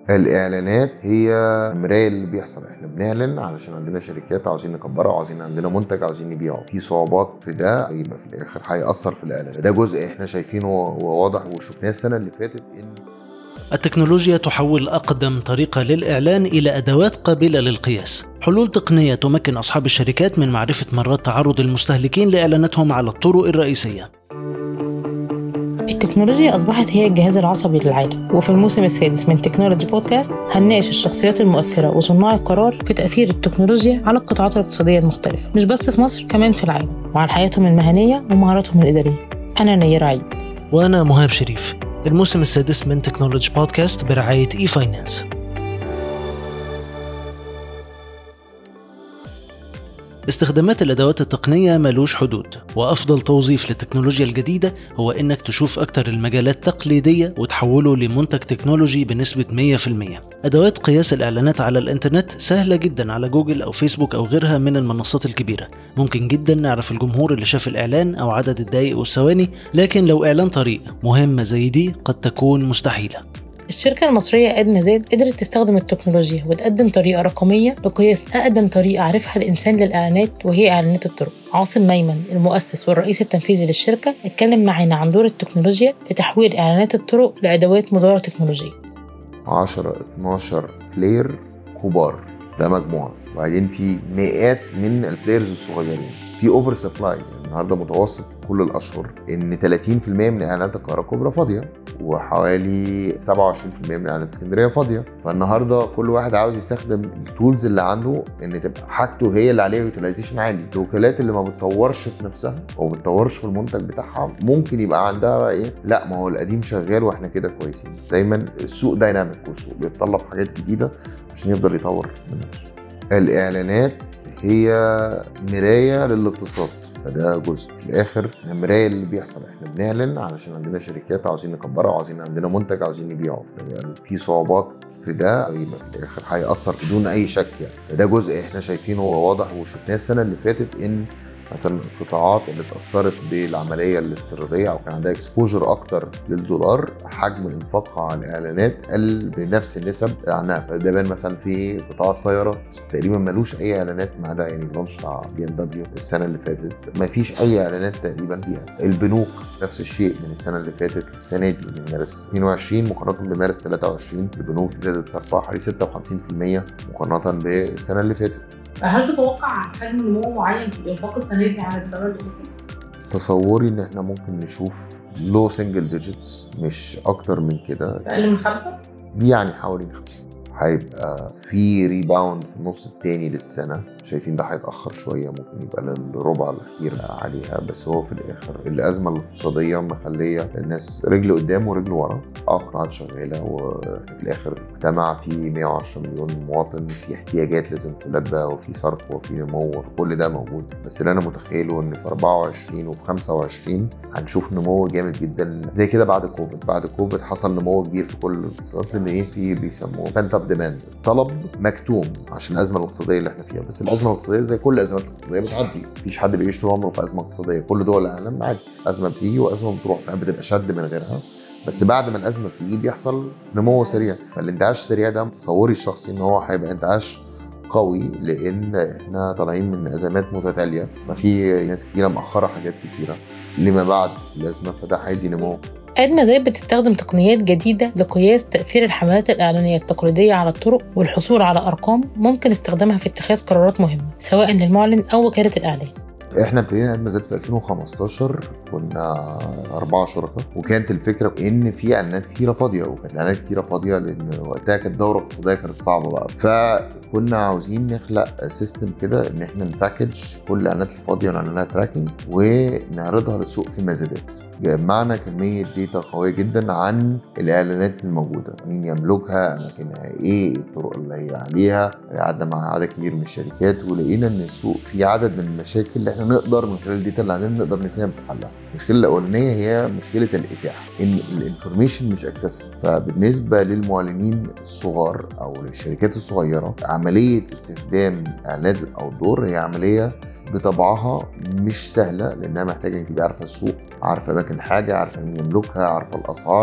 الاعلانات هي مرايه اللي بيحصل احنا بنعلن علشان عندنا شركات عاوزين نكبرها وعاوزين عندنا منتج عاوزين نبيعه في صعوبات في ده يبقى في الاخر هياثر في الاعلان ده جزء احنا شايفينه وواضح وشفناه السنه اللي فاتت ان التكنولوجيا تحول أقدم طريقة للإعلان إلى أدوات قابلة للقياس حلول تقنية تمكن أصحاب الشركات من معرفة مرات تعرض المستهلكين لإعلاناتهم على الطرق الرئيسية التكنولوجيا أصبحت هي الجهاز العصبي للعالم وفي الموسم السادس من تكنولوجي بودكاست هنناقش الشخصيات المؤثرة وصناع القرار في تأثير التكنولوجيا على القطاعات الاقتصادية المختلفة مش بس في مصر كمان في العالم وعن حياتهم المهنية ومهاراتهم الإدارية أنا نير عيد وأنا مهاب شريف الموسم السادس من تكنولوجي بودكاست برعاية إي فاينانس استخدامات الأدوات التقنية ملوش حدود وأفضل توظيف للتكنولوجيا الجديدة هو إنك تشوف أكتر المجالات تقليدية وتحوله لمنتج تكنولوجي بنسبة 100% أدوات قياس الإعلانات على الإنترنت سهلة جدا على جوجل أو فيسبوك أو غيرها من المنصات الكبيرة ممكن جدا نعرف الجمهور اللي شاف الإعلان أو عدد الدقايق والثواني لكن لو إعلان طريق مهمة زي دي قد تكون مستحيلة الشركة المصرية أدنى زاد قدرت تستخدم التكنولوجيا وتقدم طريقة رقمية لقياس أقدم طريقة عرفها الإنسان للإعلانات وهي إعلانات الطرق عاصم ميمن المؤسس والرئيس التنفيذي للشركة اتكلم معانا عن دور التكنولوجيا في تحويل إعلانات الطرق لأدوات مدارة تكنولوجية 10 12 بلاير كبار ده مجموعه وبعدين في مئات من البلايرز الصغيرين في اوفر سبلاي النهارده متوسط كل الاشهر ان 30% من اعلانات القاهره الكبرى فاضيه وحوالي 27% من اعلانات اسكندريه فاضيه فالنهارده كل واحد عاوز يستخدم التولز اللي عنده ان تبقى حاجته هي اللي عليها يوتيلايزيشن عالي الوكالات اللي ما بتطورش في نفسها او ما بتطورش في المنتج بتاعها ممكن يبقى عندها بقى ايه لا ما هو القديم شغال واحنا كده كويسين دايما السوق دايناميك والسوق بيتطلب حاجات جديده عشان يفضل يطور من نفسه الاعلانات هي مرايه للاقتصاد فده جزء في الاخر مرايه اللي بيحصل احنا بنعلن علشان عندنا شركات عاوزين نكبرها وعاوزين عندنا منتج عاوزين نبيعه يعني في صعوبات في ده يبقى في الاخر هيأثر بدون اي شك يعني فده جزء احنا شايفينه واضح وشفناه السنه اللي فاتت ان مثلا القطاعات اللي اتاثرت بالعمليه الاستيراديه او كان عندها اكسبوجر اكتر للدولار حجم انفاقها على الاعلانات قل بنفس النسب عنها فده بان مثلا في قطاع السيارات تقريبا ملوش اي اعلانات ما عدا يعني اللانش بتاع بي ام دبليو السنه اللي فاتت ما فيش اي اعلانات تقريبا فيها البنوك نفس الشيء من السنه اللي فاتت للسنه دي من مارس 22 مقارنه بمارس 23 البنوك زادت صرفها حوالي 56% مقارنه بالسنه اللي فاتت هل تتوقع حجم نمو معين في الانفاق السنه دي عن السنه اللي فاتت؟ تصوري ان احنا ممكن نشوف لو سنجل ديجيتس مش اكتر من كده اقل من خمسه؟ يعني حوالين خمسه هيبقى في ريباوند في النص التاني للسنه شايفين ده هيتاخر شويه ممكن يبقى للربع الاخير عليها بس هو في الاخر الازمه الاقتصاديه مخليه الناس رجل قدام ورجل ورا اه قطاعات شغاله وفي الاخر مجتمع فيه 110 مليون مواطن في احتياجات لازم تلبى وفي صرف وفي نمو وفي كل ده موجود بس اللي انا متخيله ان في 24 وفي 25 هنشوف نمو جامد جدا زي كده بعد كوفيد بعد كوفيد حصل نمو كبير في كل الاقتصادات لان ايه في بيسموه بنت اب ديماند الطلب مكتوم عشان الازمه الاقتصاديه اللي احنا فيها بس الازمه الاقتصاديه زي كل الازمات الاقتصاديه بتعدي مفيش حد بيعيش طول عمره في ازمه اقتصاديه كل دول العالم عادي ازمه بتيجي وازمه بتروح ساعات بتبقى شد من غيرها بس بعد ما الازمه بتيجي بيحصل نمو سريع فالانتعاش السريع ده تصوري الشخصي ان هو هيبقى انتعاش قوي لان احنا طالعين من ازمات متتاليه ما في ناس كتيره مأخره حاجات كتيره لما بعد الازمه فده هيدي نمو أدنى زاد بتستخدم تقنيات جديدة لقياس تأثير الحملات الإعلانية التقليدية على الطرق والحصول على أرقام ممكن استخدامها في اتخاذ قرارات مهمة سواء للمعلن أو وكالة الإعلان احنا ابتدينا ادمه زاد في 2015 كنا اربعه شركاء وكانت الفكره ان في اعلانات كتيره فاضيه وكانت اعلانات كتيره فاضيه لان وقتها كانت الدوره الاقتصاديه كانت صعبه بقى فكنا عاوزين نخلق سيستم كده ان احنا نباكج كل الاعلانات الفاضيه ونعمل لها تراكنج ونعرضها للسوق في مزادات جمعنا كمية ديتا قوية جدا عن الإعلانات الموجودة مين يملكها أماكنها إيه الطرق اللي هي عليها قعدنا مع عدد كبير من الشركات ولقينا إن السوق فيه عدد من المشاكل اللي إحنا نقدر من خلال الديتا اللي عندنا نقدر نساهم في حلها المشكلة الأولانية هي مشكلة الإتاحة إن الانفورميشن مش أكسسبل فبالنسبة للمعلنين الصغار أو للشركات الصغيرة عملية استخدام إعلانات الأوتدور هي عملية بطبعها مش سهلة لأنها محتاجة إنك تبقى عارفة السوق عارفة أماكن حاجة عارفة مين يملكها عارفة الأسعار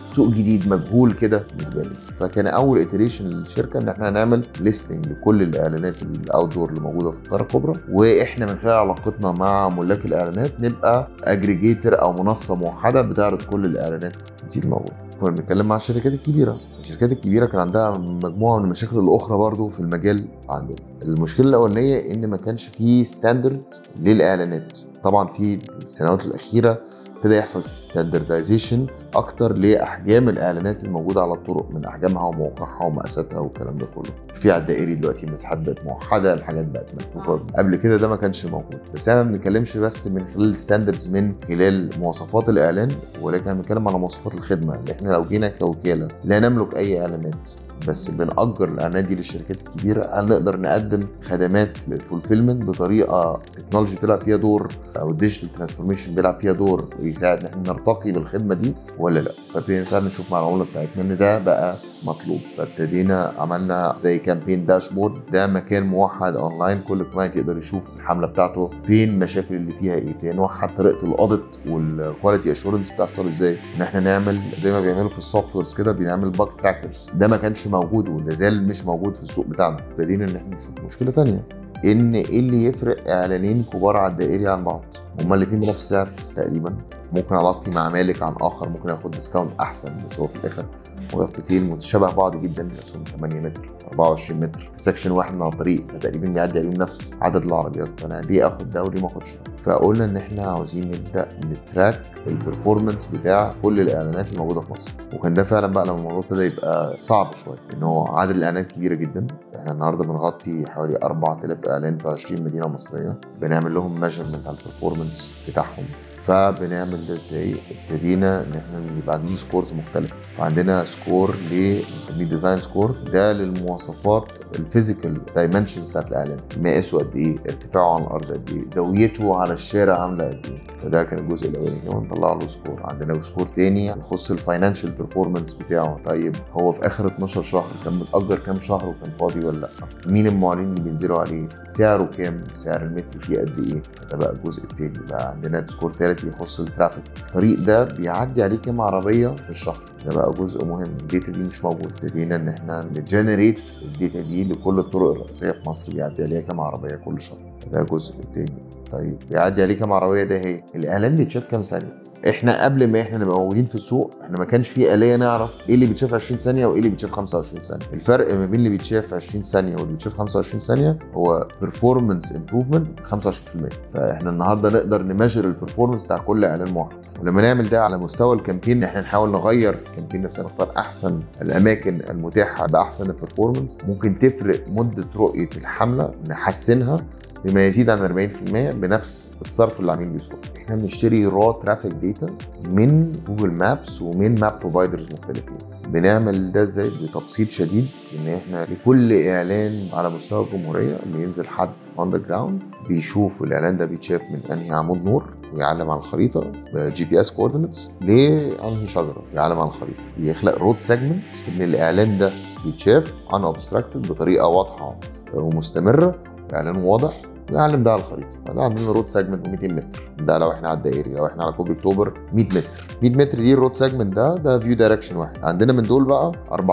سوق جديد مجهول كده بالنسبه لي فكان اول اتريشن للشركه ان احنا هنعمل ليستنج لكل الاعلانات الاوت دور اللي موجوده في القاره الكبرى واحنا من خلال علاقتنا مع ملاك الاعلانات نبقى اجريجيتور او منصه موحده بتعرض كل الاعلانات دي الموجوده كنا بنتكلم مع الشركات الكبيره الشركات الكبيره كان عندها مجموعه من المشاكل الاخرى برضو في المجال عندنا المشكله الاولانيه ان ما كانش فيه ستاندرد للاعلانات طبعا في السنوات الاخيره ابتدى يحصل ستاندردايزيشن اكتر لاحجام الاعلانات الموجوده على الطرق من احجامها وموقعها ومقاساتها والكلام ده كله في على الدائري دلوقتي المساحات بقت موحده الحاجات بقت ملفوفه قبل كده ده ما كانش موجود بس احنا ما بنتكلمش بس من خلال الستاندردز من خلال مواصفات الاعلان ولكن بنتكلم على مواصفات الخدمه اللي احنا لو جينا كوكاله لا نملك اي اعلانات بس بنأجر الاعلانات دي للشركات الكبيره هل نقدر نقدم خدمات للفولفيلمنت بطريقه تكنولوجي تلعب فيها دور او الديجيتال ترانسفورميشن بيلعب فيها دور ويساعد ان احنا نرتقي بالخدمه دي ولا لا فابتدينا فعلا نشوف مع العملاء بتاعتنا ان ده بقى مطلوب فابتدينا عملنا زي كامبين داشبورد ده مكان موحد اونلاين كل كلاينت يقدر يشوف الحمله بتاعته فين المشاكل اللي فيها ايه بنوحد طريقه الاوديت والكواليتي اشورنس بتحصل ازاي ان احنا نعمل زي ما بيعملوا في السوفت ويرز كده بنعمل باج تراكرز ده ما كانش موجود ولا زال مش موجود في السوق بتاعنا ابتدينا ان احنا نشوف مشكله تانية ان ايه اللي يفرق اعلانين كبار على الدائري عن بعض هما الاثنين بنفس السعر تقريبا ممكن علاقتي مع مالك عن اخر ممكن ياخد ديسكاونت احسن بس هو في الاخر ويافطتين متشابه بعض جدا رسوم 8 متر 24 متر في سكشن واحد من على الطريق فتقريبا بيعدي عليهم نفس عدد العربيات فانا ليه اخد ده وليه ما اخدش ده فقلنا ان احنا عاوزين نبدا نتراك البرفورمانس بتاع كل الاعلانات الموجوده في مصر وكان ده فعلا بقى لما الموضوع ابتدى يبقى صعب شويه ان هو عدد الاعلانات كبيره جدا احنا النهارده بنغطي حوالي 4000 اعلان في 20 مدينه مصريه بنعمل لهم ميجرمنت على البرفورمانس بتاعهم فبنعمل ده ازاي؟ ابتدينا ان احنا يبقى عندنا سكورز مختلفه وعندنا سكور ل بنسميه ديزاين سكور ده للمواصفات الفيزيكال دايمنشنز بتاعت الاعلان مقاسه قد ايه؟ ارتفاعه عن الارض قد ايه؟ زاويته على الشارع عامله قد ايه؟ فده كان الجزء الاولاني كمان نطلع له سكور عندنا سكور تاني يخص الفاينانشال بيرفورمانس بتاعه طيب هو في اخر 12 شهر كان متاجر كام شهر وكان فاضي ولا لا؟ مين المعلنين اللي بينزلوا عليه؟ سعره كام؟ سعر المتر فيه قد ايه؟ ده بقى الجزء التاني بقى عندنا سكور تالت يخص الترافيك الطريق ده بيعدي عليه كام عربيه في الشهر ده بقى جزء مهم الداتا دي مش موجود ابتدينا ان احنا نجنريت الداتا دي لكل الطرق الرئيسيه في مصر بيعدي عليها كام عربيه كل شهر ده جزء تاني طيب بيعدي عليه كام عربيه ده هي الاعلان بيتشاف كام ثانيه احنا قبل ما احنا نبقى موجودين في السوق احنا ما كانش في آلية نعرف ايه اللي بيتشاف 20 ثانية وايه اللي بيتشاف 25 ثانية الفرق ما بين اللي بيتشاف 20 ثانية واللي بيتشاف 25 ثانية هو performance improvement 25% فاحنا النهارده نقدر نمجر البرفورمانس بتاع كل اعلان واحد ولما نعمل ده على مستوى الكامبين احنا نحاول نغير في الكامبين نفسها نختار احسن الاماكن المتاحه باحسن البرفورمانس ممكن تفرق مده رؤيه الحمله نحسنها بما يزيد عن 40% بنفس الصرف اللي العميل بيصرفه احنا بنشتري را ترافيك داتا من جوجل مابس ومن ماب بروفايدرز مختلفين بنعمل ده ازاي بتبسيط شديد ان احنا لكل اعلان على مستوى الجمهوريه بينزل حد اون ذا جراوند بيشوف الاعلان ده بيتشاف من انهي عمود نور ويعلم على الخريطه بجي بي اس كوردينتس لانهي شجره يعلم على الخريطه بيخلق رود سيجمنت ان الاعلان ده بيتشاف ان اوبستراكتد بطريقه واضحه ومستمره اعلان واضح ويعلم ده على الخريطه فده عندنا رود سيجمنت 200 متر ده لو احنا على الدائري لو احنا على كوبري اكتوبر 100 متر 100 متر دي الرود سيجمنت ده ده فيو دايركشن واحد عندنا من دول بقى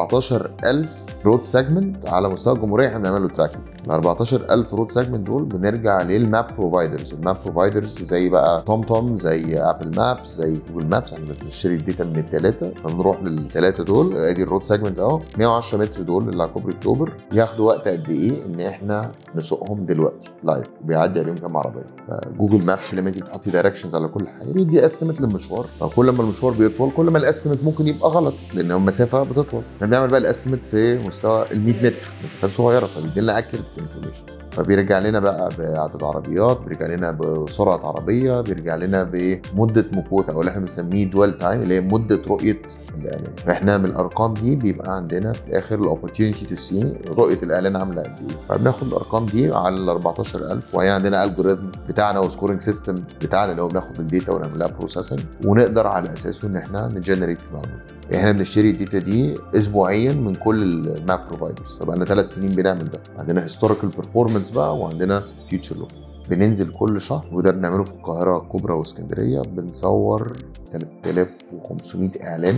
14000 رود سيجمنت على مستوى الجمهوريه احنا بنعمل له تراكنج ال 14000 رود سيجمنت دول بنرجع للماب بروفايدرز الماب بروفايدرز زي بقى توم توم زي ابل مابس زي جوجل مابس احنا بنشتري الداتا من الثلاثه فبنروح للثلاثه دول ادي الرود سيجمنت اهو 110 متر دول اللي على كوبري اكتوبر ياخدوا وقت قد ايه ان احنا نسوقهم دلوقتي لايف وبيعدي عليهم كام عربيه فجوجل مابس لما انت بتحطي دايركشنز على كل حاجه بيدي استيميت للمشوار فكل ما المشوار بيطول كل ما الاستيميت ممكن يبقى غلط لان المسافه بتطول احنا بنعمل بقى الاستيميت في مستوى ال 100 متر مسافات صغيره فبيدي لنا اكيوريت انفورميشن فبيرجع لنا بقى بعدد عربيات بيرجع لنا بسرعه عربيه بيرجع لنا بمده مكوث او اللي احنا بنسميه دوال تايم اللي هي مده رؤيه الاعلان فاحنا من الارقام دي بيبقى عندنا في الاخر الاوبورتيونيتي تو سي رؤيه الاعلان عامله قد ايه فبناخد الارقام دي على ال 14000 وهي عندنا الجوريزم بتاعنا وسكورنج سيستم بتاعنا اللي هو بناخد الداتا ونعمل لها بروسيسنج ونقدر على اساسه ان احنا نجنريت المعلومات احنا بنشتري الداتا دي اسبوعيا من كل الماب بروفايدرز فبقى لنا ثلاث سنين بنعمل ده عندنا هيستوريكال بيرفورمانس بقى وعندنا فيوتشر لوك بننزل كل شهر وده بنعمله في القاهره الكبرى واسكندريه بنصور 3500 اعلان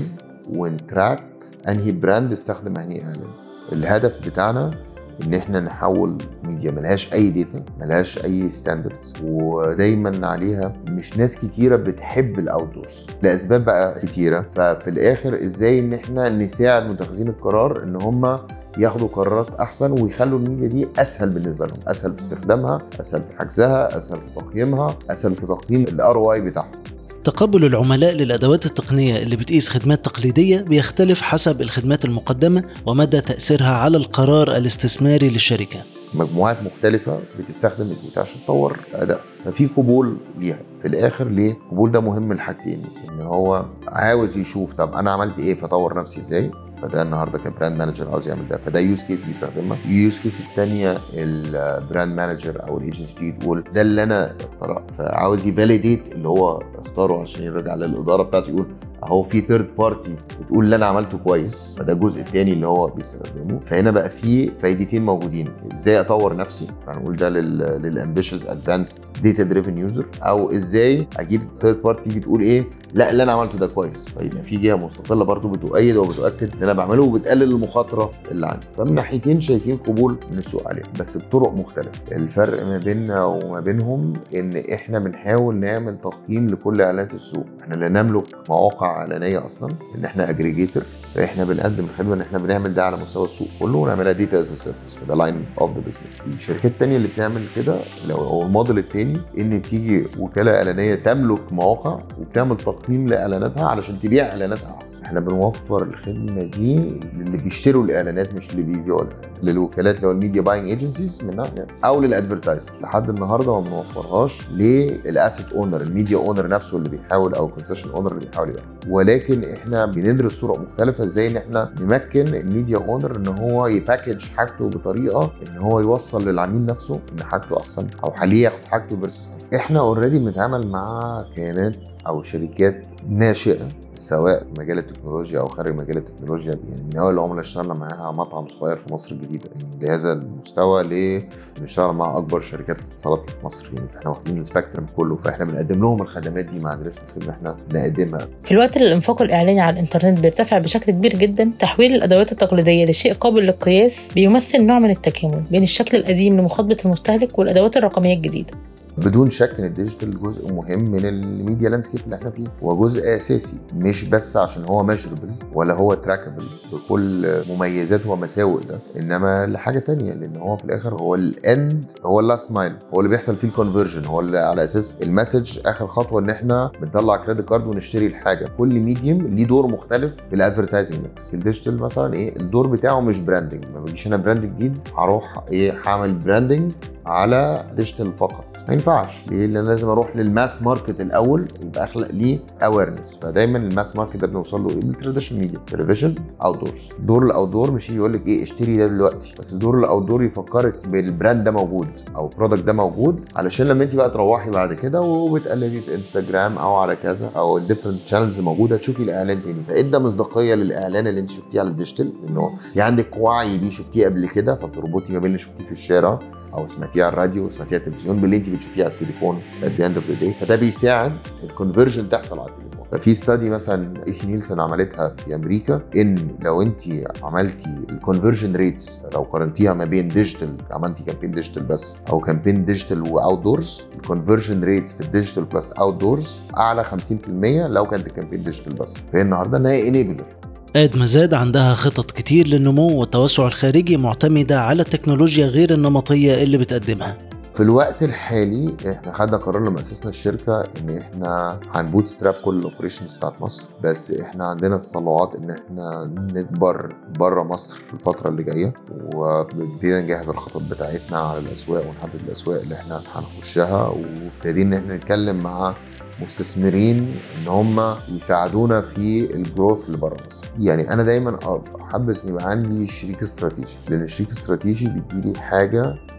ونتراك انهي براند استخدم انهي اعلان الهدف بتاعنا ان احنا نحول ميديا ملهاش اي داتا ملهاش اي ستاندردز ودايما عليها مش ناس كتيره بتحب الاوتدورز لاسباب بقى كتيره ففي الاخر ازاي ان احنا نساعد متخذين القرار ان هم ياخدوا قرارات احسن ويخلوا الميديا دي اسهل بالنسبه لهم اسهل في استخدامها اسهل في حجزها اسهل في تقييمها اسهل في تقييم الار او اي بتاعهم تقبل العملاء للأدوات التقنية اللي بتقيس خدمات تقليدية بيختلف حسب الخدمات المقدمة ومدى تأثيرها على القرار الاستثماري للشركة مجموعات مختلفة بتستخدم الداتا عشان تطور أداء ففي قبول ليها في الآخر ليه؟ القبول ده مهم لحاجتين إن هو عاوز يشوف طب أنا عملت إيه فطور نفسي إزاي فده النهارده كبراند مانجر عاوز يعمل ده فده يوز كيس بيستخدمها اليوز كيس الثانيه البراند مانجر او الايجنسي بتيجي تقول ده اللي انا اخترعه فعاوز يفاليديت اللي هو اختاره عشان يرجع للاداره بتاعته يقول اهو في ثيرد بارتي بتقول اللي انا عملته كويس فده الجزء الثاني اللي هو بيستخدمه فهنا بقى في فايدتين موجودين ازاي اطور نفسي فهنقول ده للامبيشس ادفانسد داتا دريفن يوزر او ازاي اجيب ثيرد بارتي تيجي تقول ايه لا اللي انا عملته ده كويس فيبقى في جهه مستقله برضو بتؤيد وبتؤكد اللي انا بعمله وبتقلل المخاطره اللي عندي فمن ناحيتين شايفين قبول من السوق عليهم بس بطرق مختلفه الفرق ما بيننا وما بينهم ان احنا بنحاول نعمل تقييم لكل اعلانات السوق احنا لا نملك مواقع اعلانيه اصلا ان احنا اجريجيتور فاحنا بنقدم الخدمه ان احنا بنعمل ده على مستوى السوق كله ونعملها داتا از سيرفيس فده لاين اوف ذا بزنس الشركات الثانيه اللي بتعمل كده لو هو الموديل الثاني ان بتيجي وكاله اعلانيه تملك مواقع وبتعمل تقييم لاعلاناتها علشان تبيع اعلاناتها احسن احنا بنوفر الخدمه دي للي بيشتروا الاعلانات مش اللي بيبيعوا الاعلانات للوكالات اللي هو الميديا باينج ايجنسيز من ناحيه او للادفرتايزر لحد النهارده ما بنوفرهاش للاسيت اونر الميديا اونر نفسه اللي بيحاول او الكونسيشن اونر اللي بيحاول يبيع ولكن احنا بندرس طرق مختلفه ازاي ان احنا نمكن الميديا اونر ان هو يباكج حاجته بطريقه ان هو يوصل للعميل نفسه ان حاجته احسن او حاليا ياخد حاجته فيرسس احنا اوريدي بنتعامل مع كيانات او شركات ناشئه سواء في مجال التكنولوجيا او خارج مجال التكنولوجيا يعني من اول العملاء اشتغلنا معاها مطعم صغير في مصر الجديده يعني لهذا المستوى ليه بنشتغل مع اكبر شركات الاتصالات في مصر يعني فاحنا واخدين السبيكترم كله فاحنا بنقدم لهم الخدمات دي ما عندناش مشكله ان احنا نقدمها في الوقت اللي الانفاق الاعلاني على الانترنت بيرتفع بشكل كبير جدا تحويل الادوات التقليديه لشيء قابل للقياس بيمثل نوع من التكامل بين الشكل القديم لمخاطبه المستهلك والادوات الرقميه الجديده بدون شك ان الديجيتال جزء مهم من الميديا لاندسكيب اللي احنا فيه وجزء اساسي مش بس عشان هو ميجربل ولا هو تراكبل بكل مميزاته ومساوئ ده انما لحاجه تانية لان هو في الاخر هو الاند هو اللاست مايل هو اللي بيحصل فيه الكونفرجن هو اللي على اساس المسج اخر خطوه ان احنا بنطلع كريدت كارد ونشتري الحاجه كل ميديوم ليه دور مختلف في الادفرتايزنج ميكس الديجيتال مثلا ايه الدور بتاعه مش براندنج ما بجيش انا براند جديد هروح ايه هعمل براندنج على ديجيتال فقط ما ينفعش ليه؟ لان لازم اروح للماس ماركت الاول يبقى اخلق ليه اويرنس فدايما الماس ماركت ده بنوصل له ايه بالتراديشنال ميديا تلفزيون اوت دورز دور الاوت دور مش يجي يقول لك ايه اشتري ده دلوقتي بس دور الاوت دور يفكرك بالبراند ده موجود او البرودكت ده موجود علشان لما انت بقى تروحي بعد كده وبتقلبي في انستجرام او على كذا او الديفرنت شانلز موجوده تشوفي الاعلان تاني فادى مصداقيه للاعلان اللي انت شفتيه على الديجيتال انه في عندك وعي بيه شفتيه قبل كده فبتربطي ما بين اللي شفتيه في الشارع او سمعتيه على الراديو سمعتيه على التلفزيون باللي انت بتشوفيه على التليفون at the end of the day فده بيساعد الكونفرجن تحصل على التليفون ففي ستادي مثلا اي سي نيلسون عملتها في امريكا ان لو انت عملتي الكونفرجن ريتس لو قارنتيها ما بين ديجيتال عملتي كامبين ديجيتال بس او كامبين ديجيتال واوت دورز الكونفرجن ريتس في الديجيتال بلس اوت دورز اعلى 50% لو كانت الكامبين ديجيتال بس فهي النهارده ان هي انيبلر آد مزاد عندها خطط كتير للنمو والتوسع الخارجي معتمدة على التكنولوجيا غير النمطية اللي بتقدمها في الوقت الحالي احنا خدنا قرار لما اسسنا الشركه ان احنا هنبوت ستراب كل الاوبريشنز بتاعت مصر بس احنا عندنا تطلعات ان احنا نكبر بره مصر في الفتره اللي جايه وابتدينا نجهز الخطط بتاعتنا على الاسواق ونحدد الاسواق اللي احنا هنخشها وابتدينا ان احنا نتكلم مع مستثمرين ان هم يساعدونا في الجروث اللي بره مصر يعني انا دايما احب ان يبقى عندي شريك استراتيجي لان الشريك الاستراتيجي بيديلي حاجه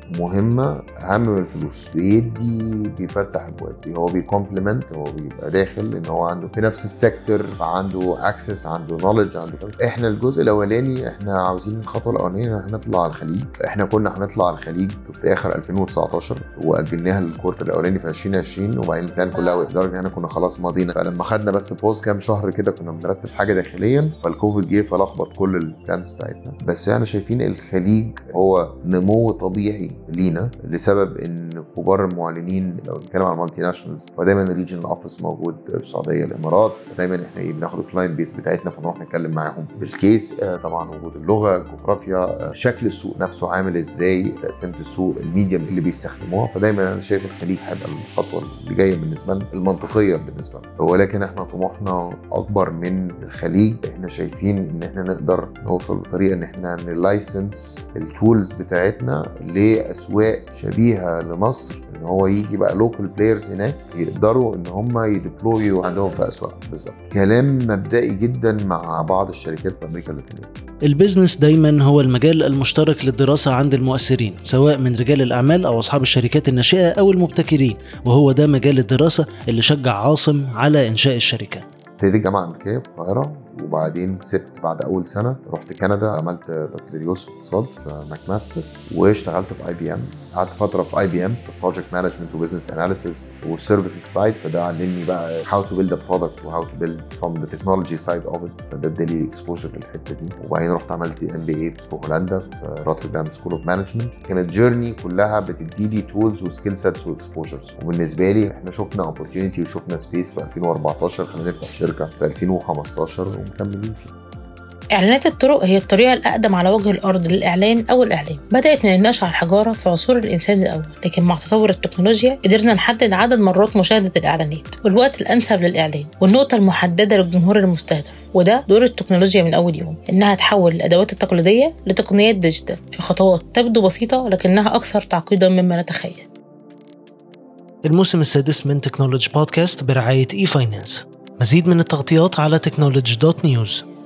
مهمه اهم من الفلوس بيدي بيفتح ابواب هو بيكومبلمنت هو بيبقى داخل ان هو عنده في نفس السيكتور فعنده اكسس عنده نولج عنده كده. احنا الجزء الاولاني احنا عاوزين الخطوه الاولانيه ان احنا نطلع على الخليج احنا كنا هنطلع على الخليج في اخر 2019 وقلبناها الكورت الاولاني في 2020 وبعدين البلان كلها لدرجه ان احنا كنا خلاص ماضينا فلما خدنا بس بوز كام شهر كده كنا بنرتب حاجه داخليا فالكوفيد جه فلخبط كل البلانز بتاعتنا بس احنا شايفين الخليج هو نمو طبيعي لينا لسبب ان كبار المعلنين لو بنتكلم على المالتي ناشونالز فدايما الريجنال اوفيس موجود في السعوديه الامارات فدايما احنا ايه بناخد الكلاينت بيس بتاعتنا فنروح نتكلم معاهم بالكيس آه، طبعا وجود اللغه الجغرافيا آه، شكل السوق نفسه عامل ازاي تقسيمه السوق الميديم اللي بيستخدموها فدايما انا شايف الخليج هيبقى الخطوه اللي جايه بالنسبه لنا المنطقيه بالنسبه لنا ولكن احنا طموحنا اكبر من الخليج احنا شايفين ان احنا نقدر نوصل بطريقه ان احنا نلايسنس التولز بتاعتنا لاسواق شبيهه لمصر ان هو يجي بقى لوكال بلايرز هناك يقدروا ان هم يديبلويوا عندهم في اسواق بالظبط كلام مبدئي جدا مع بعض الشركات في امريكا اللاتينيه البيزنس دايما هو المجال المشترك للدراسة عند المؤثرين سواء من رجال الأعمال أو أصحاب الشركات الناشئة أو المبتكرين وهو ده مجال الدراسة اللي شجع عاصم على إنشاء الشركة ابتديت الجامعه الامريكيه في القاهره وبعدين سبت بعد اول سنه رحت كندا عملت بكالوريوس في اقتصاد في ماك ماستر واشتغلت في اي بي ام قعدت فتره في اي بي ام في بروجكت مانجمنت وبزنس اناليسيس والسيرفيسز سايد فده علمني بقى هاو تو بيلد ا برودكت وهاو تو بيلد فروم ذا تكنولوجي سايد اوف ات فده ادالي اكسبوجر للحته دي وبعدين رحت عملت ام بي اي في هولندا في روتردام سكول اوف مانجمنت كانت جيرني كلها بتدي لي تولز وسكيل سيتس واكسبوجرز وبالنسبه لي احنا شفنا اوبورتيونيتي وشفنا سبيس في 2014 خلينا نفتح شركه في 2015 ومكملين فيه إعلانات الطرق هي الطريقة الأقدم على وجه الأرض للإعلان أو الإعلام بدأت من النقش على الحجارة في عصور الإنسان الأول لكن مع تطور التكنولوجيا قدرنا نحدد عدد مرات مشاهدة الإعلانات والوقت الأنسب للإعلان والنقطة المحددة للجمهور المستهدف وده دور التكنولوجيا من أول يوم إنها تحول الأدوات التقليدية لتقنيات ديجيتال في خطوات تبدو بسيطة لكنها أكثر تعقيدا مما نتخيل الموسم السادس من تكنولوجي بودكاست برعاية اي فاينانس مزيد من التغطيات على تكنولوجي دوت نيوز